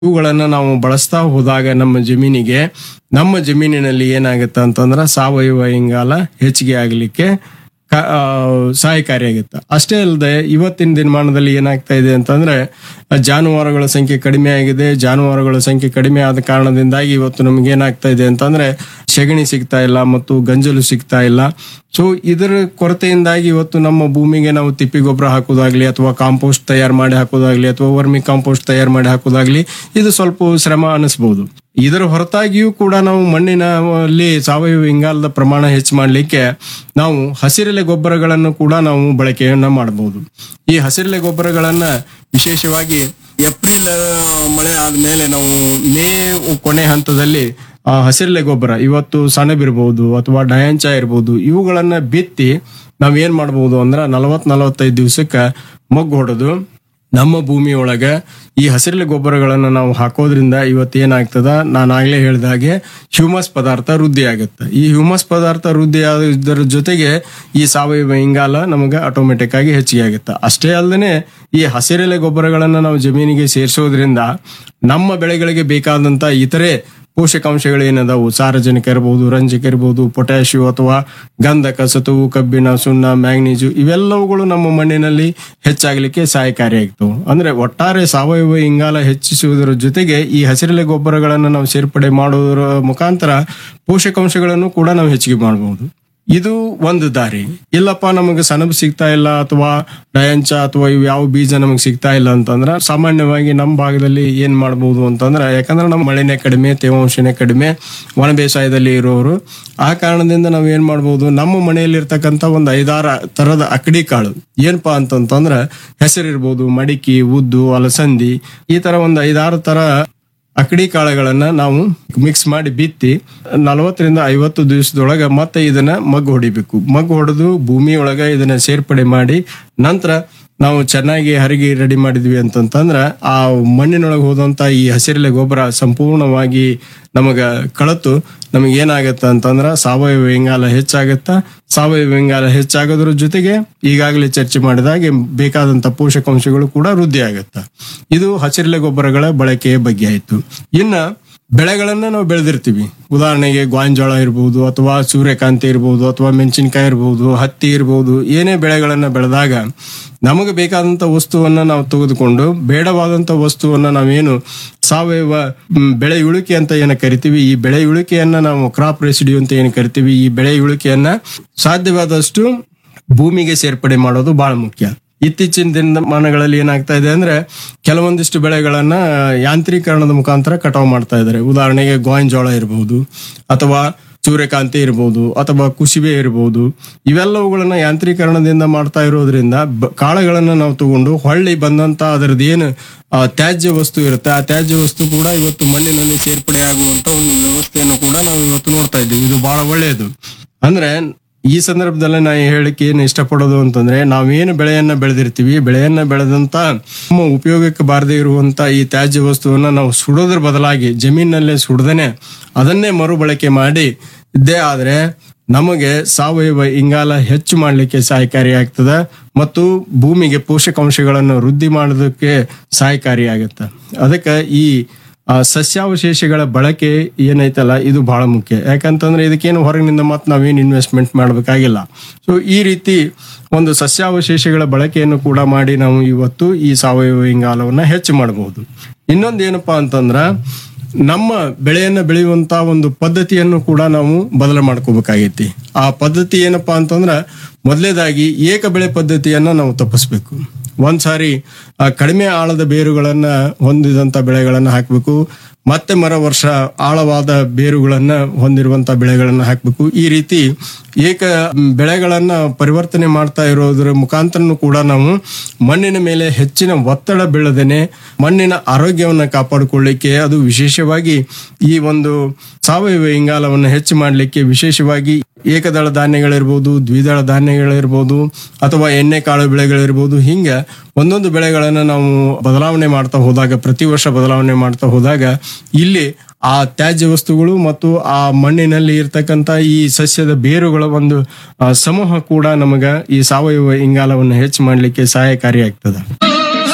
ಇವುಗಳನ್ನ ನಾವು ಬಳಸ್ತಾ ಹೋದಾಗ ನಮ್ಮ ಜಮೀನಿಗೆ ನಮ್ಮ ಜಮೀನಿನಲ್ಲಿ ಏನಾಗುತ್ತೆ ಅಂತಂದ್ರೆ ಸಾವಯವ ಇಂಗಾಲ ಹೆಚ್ಚಿಗೆ ಆಗಲಿಕ್ಕೆ ಕ- ಆ, ಸಹಾಯಕಾರಿಯಾಗುತ್ತೆ ಅಷ್ಟೇ ಅಲ್ಲದೆ ಇವತ್ತಿನ ದಿನಮಾನದಲ್ಲಿ ಏನಾಗ್ತಾ ಇದೆ ಅಂತಂದ್ರೆ ಆ, ಜಾನುವಾರುಗಳ ಸಂಖ್ಯೆ ಕಡಿಮೆ ಆಗಿದೆ ಜಾನುವಾರುಗಳ ಸಂಖ್ಯೆ ಕಡಿಮೆ ಆದ ಕಾರಣದಿಂದಾಗಿ ಇವತ್ತು ನಮ್ಗೆ ಏನಾಗ್ತಾ ಇದೆ ಅಂತಂದ್ರೆ ಸೆಗಣಿ ಸಿಗ್ತಾ ಇಲ್ಲ ಮತ್ತು ಗಂಜಲು ಸಿಗ್ತಾ ಇಲ್ಲ ಸೊ ಇದರ ಕೊರತೆಯಿಂದಾಗಿ ಇವತ್ತು ನಮ್ಮ ಭೂಮಿಗೆ ನಾವು ತಿಪ್ಪಿ ಗೊಬ್ಬರ ಹಾಕೋದಾಗ್ಲಿ ಅಥವಾ ಕಾಂಪೋಸ್ಟ್ ತಯಾರು ಮಾಡಿ ಹಾಕೋದಾಗ್ಲಿ ಅಥವಾ ವರ್ಮಿ ಕಾಂಪೋಸ್ಟ್ ತಯಾರು ಮಾಡಿ ಹಾಕೋದಾಗ್ಲಿ ಇದು ಸ್ವಲ್ಪ ಶ್ರಮ ಅನಿಸ್ಬೋದು ಇದರ ಹೊರತಾಗಿಯೂ ಕೂಡ ನಾವು ಮಣ್ಣಿನಲ್ಲಿ ಸಾವಯವ ಇಂಗಾಲದ ಪ್ರಮಾಣ ಹೆಚ್ಚು ಮಾಡಲಿಕ್ಕೆ ನಾವು ಹಸಿರೆಲೆ ಗೊಬ್ಬರಗಳನ್ನು ಕೂಡ ನಾವು ಬಳಕೆಯನ್ನ ಮಾಡಬಹುದು ಈ ಹಸಿರೆಲೆ ಗೊಬ್ಬರಗಳನ್ನ ವಿಶೇಷವಾಗಿ ಏಪ್ರಿಲ್ ಆ, ಮಳೆ ಆದ್ಮೇಲೆ ನಾವು ಮೇ ಕೊನೆ ಹಂತದಲ್ಲಿ ಆ ಹಸಿರೆಲೆ ಗೊಬ್ಬರ ಇವತ್ತು ಸಣಬಿರ್ಬೋದು ಅಥವಾ ಡಯಾಂಚ ಇರ್ಬೋದು ಇವುಗಳನ್ನ ಬಿತ್ತಿ ನಾವ್ ಏನ್ ಮಾಡ್ಬೋದು ಅಂದ್ರ ನಲವತ್ ನಲವತ್ತೈದು ದಿವಸಕ್ಕ ಮೊಗ್ಗು ಹೊಡೆದು ನಮ್ಮ ಭೂಮಿ ಒಳಗ ಈ ಹಸಿರೆಲೆ ಗೊಬ್ಬರಗಳನ್ನ ನಾವು ಹಾಕೋದ್ರಿಂದ ಇವತ್ತು ಏನಾಗ್ತದ ನಾನು ಆಗ್ಲೇ ಹೇಳಿದಾಗೆ ಹ್ಯೂಮಸ್ ಪದಾರ್ಥ ವೃದ್ಧಿ ಆಗುತ್ತೆ ಈ ಹ್ಯೂಮಸ್ ಪದಾರ್ಥ ವೃದ್ಧಿ ಆಗೋದ್ರ ಜೊತೆಗೆ ಈ ಸಾವಯವ ಇಂಗಾಲ ನಮಗೆ ಆಟೋಮೆಟಿಕ್ ಆಗಿ ಹೆಚ್ಚಿಗೆ ಆಗುತ್ತೆ ಅಷ್ಟೇ ಅಲ್ಲದೆ ಈ ಹಸಿರೆಲೆ ಗೊಬ್ಬರಗಳನ್ನ ನಾವು ಜಮೀನಿಗೆ ಸೇರಿಸೋದ್ರಿಂದ ನಮ್ಮ ಬೆಳೆಗಳಿಗೆ ಬೇಕಾದಂತ ಇತರೆ ಪೋಷಕಾಂಶಗಳು ಏನದಾವು ಸಾರಜನಕ ಇರಬಹುದು ರಂಜಕ ಇರಬಹುದು ಪೊಟ್ಯಾಶಿಯಂ ಅಥವಾ ಗಂಧಕ ಸತುವು ಕಬ್ಬಿಣ ಸುಣ್ಣ ಮ್ಯಾಂಗ್ನೀಸು ಇವೆಲ್ಲವುಗಳು ನಮ್ಮ ಮಣ್ಣಿನಲ್ಲಿ ಹೆಚ್ಚಾಗಲಿಕ್ಕೆ ಸಹಾಯಕಾರಿಯಾಗ್ತವೆ ಅಂದ್ರೆ ಒಟ್ಟಾರೆ ಸಾವಯವ ಇಂಗಾಲ ಹೆಚ್ಚಿಸುವುದರ ಜೊತೆಗೆ ಈ ಹಸಿರೆಲೆ ಗೊಬ್ಬರಗಳನ್ನು ನಾವು ಸೇರ್ಪಡೆ ಮಾಡೋದರ ಮುಖಾಂತರ ಪೋಷಕಾಂಶಗಳನ್ನು ಕೂಡ ನಾವು ಹೆಚ್ಚಿಗೆ ಮಾಡಬಹುದು ಇದು ಒಂದು ದಾರಿ ಇಲ್ಲಪ್ಪ ನಮಗೆ ಸನಬ್ ಸಿಗ್ತಾ ಇಲ್ಲ ಅಥವಾ ಡಯಾಂಚ ಅಥವಾ ಇವು ಯಾವ ಬೀಜ ನಮಗೆ ಸಿಗ್ತಾ ಇಲ್ಲ ಅಂತಂದ್ರೆ ಸಾಮಾನ್ಯವಾಗಿ ನಮ್ಮ ಭಾಗದಲ್ಲಿ ಏನ್ ಮಾಡ್ಬೋದು ಅಂತಂದ್ರೆ ಯಾಕಂದ್ರೆ ನಮ್ಮ ಮಳೆನೇ ಕಡಿಮೆ ತೇವಾಂಶನೇ ಕಡಿಮೆ ಒಣ ಬೇಸಾಯದಲ್ಲಿ ಇರೋರು ಆ ಕಾರಣದಿಂದ ನಾವು ಏನ್ ಮಾಡ್ಬೋದು ನಮ್ಮ ಮನೆಯಲ್ಲಿರ್ತಕ್ಕಂಥ ಒಂದು ಐದಾರು ತರದ ಅಕಡಿ ಕಾಳು ಏನಪ್ಪಾ ಅಂತಂತಂದ್ರೆ ಹೆಸರಿರ್ಬೋದು ಮಡಿಕೆ ಉದ್ದು ಅಲಸಂದಿ ಈ ತರ ಒಂದು ಐದಾರು ತರ ಅಕಡಿ ಕಾಳುಗಳನ್ನ ನಾವು ಮಿಕ್ಸ್ ಮಾಡಿ ಬಿತ್ತಿ ನಲವತ್ತರಿಂದ ಐವತ್ತು ದಿವಸದೊಳಗ ಮತ್ತೆ ಇದನ್ನ ಮಗ್ಗು ಹೊಡಿಬೇಕು ಮಗ್ಗು ಹೊಡೆದು ಭೂಮಿಯೊಳಗ ಇದನ್ನ ಸೇರ್ಪಡೆ ಮಾಡಿ ನಂತರ ನಾವು ಚೆನ್ನಾಗಿ ಹರಿಗಿ ರೆಡಿ ಮಾಡಿದ್ವಿ ಅಂತಂತಂದ್ರ ಆ ಮಣ್ಣಿನೊಳಗೆ ಹೋದಂತ ಈ ಹಸಿರೆಲೆ ಗೊಬ್ಬರ ಸಂಪೂರ್ಣವಾಗಿ ನಮಗ ಕಳತು ನಮಗೆ ಏನಾಗತ್ತ ಅಂತಂದ್ರ ಸಾವಯವ ಇಂಗಾಲ ಹೆಚ್ಚಾಗತ್ತ ಸಾವಯವ ಇಂಗಾಲ ಹೆಚ್ಚಾಗೋದ್ರ ಜೊತೆಗೆ ಈಗಾಗಲೇ ಚರ್ಚೆ ಮಾಡಿದಾಗೆ ಬೇಕಾದಂತ ಪೋಷಕಾಂಶಗಳು ಕೂಡ ವೃದ್ಧಿ ಆಗತ್ತ ಇದು ಹಸಿರೆಲೆ ಗೊಬ್ಬರಗಳ ಬಳಕೆಯ ಬಗ್ಗೆ ಆಯ್ತು ಇನ್ನ ಬೆಳೆಗಳನ್ನ ನಾವು ಬೆಳೆದಿರ್ತೀವಿ ಉದಾಹರಣೆಗೆ ಗೋಂಜಾಳ ಇರ್ಬೋದು ಅಥವಾ ಸೂರ್ಯಕಾಂತಿ ಇರ್ಬೋದು ಅಥವಾ ಮೆಣಸಿನಕಾಯಿ ಇರ್ಬೋದು ಹತ್ತಿ ಇರ್ಬೋದು ಏನೇ ಬೆಳೆಗಳನ್ನ ಬೆಳೆದಾಗ ನಮಗೆ ಬೇಕಾದಂತ ವಸ್ತುವನ್ನ ನಾವು ತೆಗೆದುಕೊಂಡು ಬೇಡವಾದಂತ ವಸ್ತುವನ್ನ ನಾವೇನು ಸಾವಯವ ಮ್, ಬೆಳೆ ಇಳುಕೆ ಅಂತ ಏನ ಕರಿತೀವಿ ಈ ಬೆಳೆ ಇಳುಕೆಯನ್ನ ನಾವು ಕ್ರಾಪ್ ರೆಸಿಡ್ಯೂ ಅಂತ ಏನು ಕರಿತೀವಿ ಈ ಬೆಳೆ ಇಳುಕೆಯನ್ನ ಸಾಧ್ಯವಾದಷ್ಟು ಭೂಮಿಗೆ ಸೇರ್ಪಡೆ ಮಾಡೋದು ಬಹಳ ಮುಖ್ಯ ಇತ್ತೀಚಿನ ದಿನಮಾನಗಳಲ್ಲಿ ಏನಾಗ್ತಾ ಇದೆ ಅಂದ್ರೆ ಕೆಲವೊಂದಿಷ್ಟು ಬೆಳೆಗಳನ್ನ ಯಾಂತ್ರೀಕರಣದ ಮುಖಾಂತರ ಕಟಾವು ಮಾಡ್ತಾ ಇದ್ದಾರೆ ಉದಾಹರಣೆಗೆ ಗೋಂಜಾಳ ಇರಬಹುದು ಅಥವಾ ಸೂರ್ಯಕಾಂತಿ ಇರಬಹುದು ಅಥವಾ ಕುಸಿಬೆ ಇರಬಹುದು ಇವೆಲ್ಲವುಗಳನ್ನ ಯಾಂತ್ರೀಕರಣದಿಂದ ಮಾಡ್ತಾ ಇರೋದ್ರಿಂದ ಬ- ಕಾಳುಗಳನ್ನ ನಾವು ತಗೊಂಡು ಹೊಳ್ಳಿ ಬಂದಂತ ಅದರದ್ದು ಏನು ಆ, ತ್ಯಾಜ್ಯ ವಸ್ತು ಇರುತ್ತೆ ಆ ತ್ಯಾಜ್ಯ ವಸ್ತು ಕೂಡ ಇವತ್ತು ಮಣ್ಣಿನಲ್ಲಿ ಸೇರ್ಪಡೆ ಆಗುವಂತ ಒಂದು ವ್ಯವಸ್ಥೆಯನ್ನು ಕೂಡ ನಾವು ಇವತ್ತು ನೋಡ್ತಾ ಇದ್ದೀವಿ ಇದು ಬಹಳ ಒಳ್ಳೆಯದು ಅಂದ್ರೆ ಈ ಸಂದರ್ಭದಲ್ಲಿ ನಾ ಹೇಳಿಕ್ಕೆ ಏನು ಇಷ್ಟಪಡೋದು ಅಂತಂದ್ರೆ ನಾವೇನು ಬೆಳೆಯನ್ನ ಬೆಳೆದಿರ್ತೀವಿ ಬೆಳೆಯನ್ನ ಬೆಳೆದಂತ ನಮ್ಮ ಉಪಯೋಗಕ್ಕೆ ಬಾರದೇ ಇರುವಂತ ಈ ತ್ಯಾಜ್ಯ ವಸ್ತುವನ್ನ ನಾವು ಸುಡೋದ್ರ ಬದಲಾಗಿ ಜಮೀನಲ್ಲೇ ಸುಡದೇನೆ ಅದನ್ನೇ ಮರುಬಳಕೆ ಮಾಡಿ ಇದ್ದೇ ಆದ್ರೆ ನಮಗೆ ಸಾವಯವ ಇಂಗಾಲ ಹೆಚ್ಚು ಮಾಡಲಿಕ್ಕೆ ಸಹಾಯಕಾರಿಯಾಗ್ತದೆ ಮತ್ತು ಭೂಮಿಗೆ ಪೋಷಕಾಂಶಗಳನ್ನು ವೃದ್ಧಿ ಮಾಡೋದಕ್ಕೆ ಸಹಾಯಕಾರಿಯಾಗುತ್ತೆ ಅದಕ್ಕೆ ಈ ಆ ಸಸ್ಯಾವಶೇಷಗಳ ಬಳಕೆ ಏನೈತಲ್ಲ ಇದು ಬಹಳ ಮುಖ್ಯ ಯಾಕಂತಂದ್ರೆ ಇದಕ್ಕೇನು ಹೊರಗಿನಿಂದ ಮತ್ತೆ ನಾವೇನು ಇನ್ವೆಸ್ಟ್ಮೆಂಟ್ ಮಾಡಬೇಕಾಗಿಲ್ಲ ಸೊ ಈ ರೀತಿ ಒಂದು ಸಸ್ಯಾವಶೇಷಗಳ ಬಳಕೆಯನ್ನು ಕೂಡ ಮಾಡಿ ನಾವು ಇವತ್ತು ಈ ಸಾವಯವ ಇಂಗಾಲವನ್ನ ಹೆಚ್ಚು ಮಾಡಬಹುದು ಇನ್ನೊಂದು ಏನಪ್ಪಾ ಅಂತಂದ್ರ ನಮ್ಮ ಬೆಳೆಯನ್ನ ಬೆಳೆಯುವಂತ ಒಂದು ಪದ್ಧತಿಯನ್ನು ಕೂಡ ನಾವು ಬದಲು ಮಾಡ್ಕೋಬೇಕಾಗೈತಿ ಆ ಪದ್ಧತಿ ಏನಪ್ಪಾ ಅಂತಂದ್ರ ಮೊದಲೇದಾಗಿ ಏಕ ಬೆಳೆ ಪದ್ಧತಿಯನ್ನ ನಾವು ತಪ್ಪಿಸ್ಬೇಕು ಒಂದ್ಸಾರಿ ಆ ಕಡಿಮೆ ಆಳದ ಬೇರುಗಳನ್ನ ಹೊಂದಿದಂತ ಬೆಳೆಗಳನ್ನ ಹಾಕಬೇಕು ಮತ್ತೆ ಮರ ವರ್ಷ ಆಳವಾದ ಬೇರುಗಳನ್ನ ಹೊಂದಿರುವಂತ ಬೆಳೆಗಳನ್ನ ಹಾಕಬೇಕು ಈ ರೀತಿ ಏಕ ಬೆಳೆಗಳನ್ನ ಪರಿವರ್ತನೆ ಮಾಡ್ತಾ ಇರೋದ್ರ ಮುಖಾಂತರನು ಕೂಡ ನಾವು ಮಣ್ಣಿನ ಮೇಲೆ ಹೆಚ್ಚಿನ ಒತ್ತಡ ಬೀಳದೇನೆ ಮಣ್ಣಿನ ಆರೋಗ್ಯವನ್ನ ಕಾಪಾಡಿಕೊಳ್ಳಿಕ್ಕೆ ಅದು ವಿಶೇಷವಾಗಿ ಈ ಒಂದು ಸಾವಯವ ಇಂಗಾಲವನ್ನು ಹೆಚ್ಚು ಮಾಡಲಿಕ್ಕೆ ವಿಶೇಷವಾಗಿ ಏಕದಳ ಧಾನ್ಯಗಳಿರ್ಬೋದು ದ್ವಿದಳ ಧಾನ್ಯಗಳಿರ್ಬೋದು ಅಥವಾ ಎಣ್ಣೆ ಕಾಳು ಬೆಳೆಗಳಿರ್ಬೋದು ಹಿಂಗ ಒಂದೊಂದು ಬೆಳೆಗಳನ್ನ ನಾವು ಬದಲಾವಣೆ ಮಾಡ್ತಾ ಹೋದಾಗ ಪ್ರತಿ ವರ್ಷ ಬದಲಾವಣೆ ಮಾಡ್ತಾ ಹೋದಾಗ ಇಲ್ಲಿ ಆ ತ್ಯಾಜ್ಯ ವಸ್ತುಗಳು ಮತ್ತು ಆ ಮಣ್ಣಿನಲ್ಲಿ ಇರ್ತಕ್ಕಂಥ ಈ ಸಸ್ಯದ ಬೇರುಗಳ ಒಂದು ಆ, ಸಮೂಹ ಕೂಡ ನಮಗ ಈ ಸಾವಯವ ಇಂಗಾಲವನ್ನು ಹೆಚ್ಚು ಮಾಡಲಿಕ್ಕೆ ಸಹಾಯಕಾರಿಯಾಗ್ತದೆ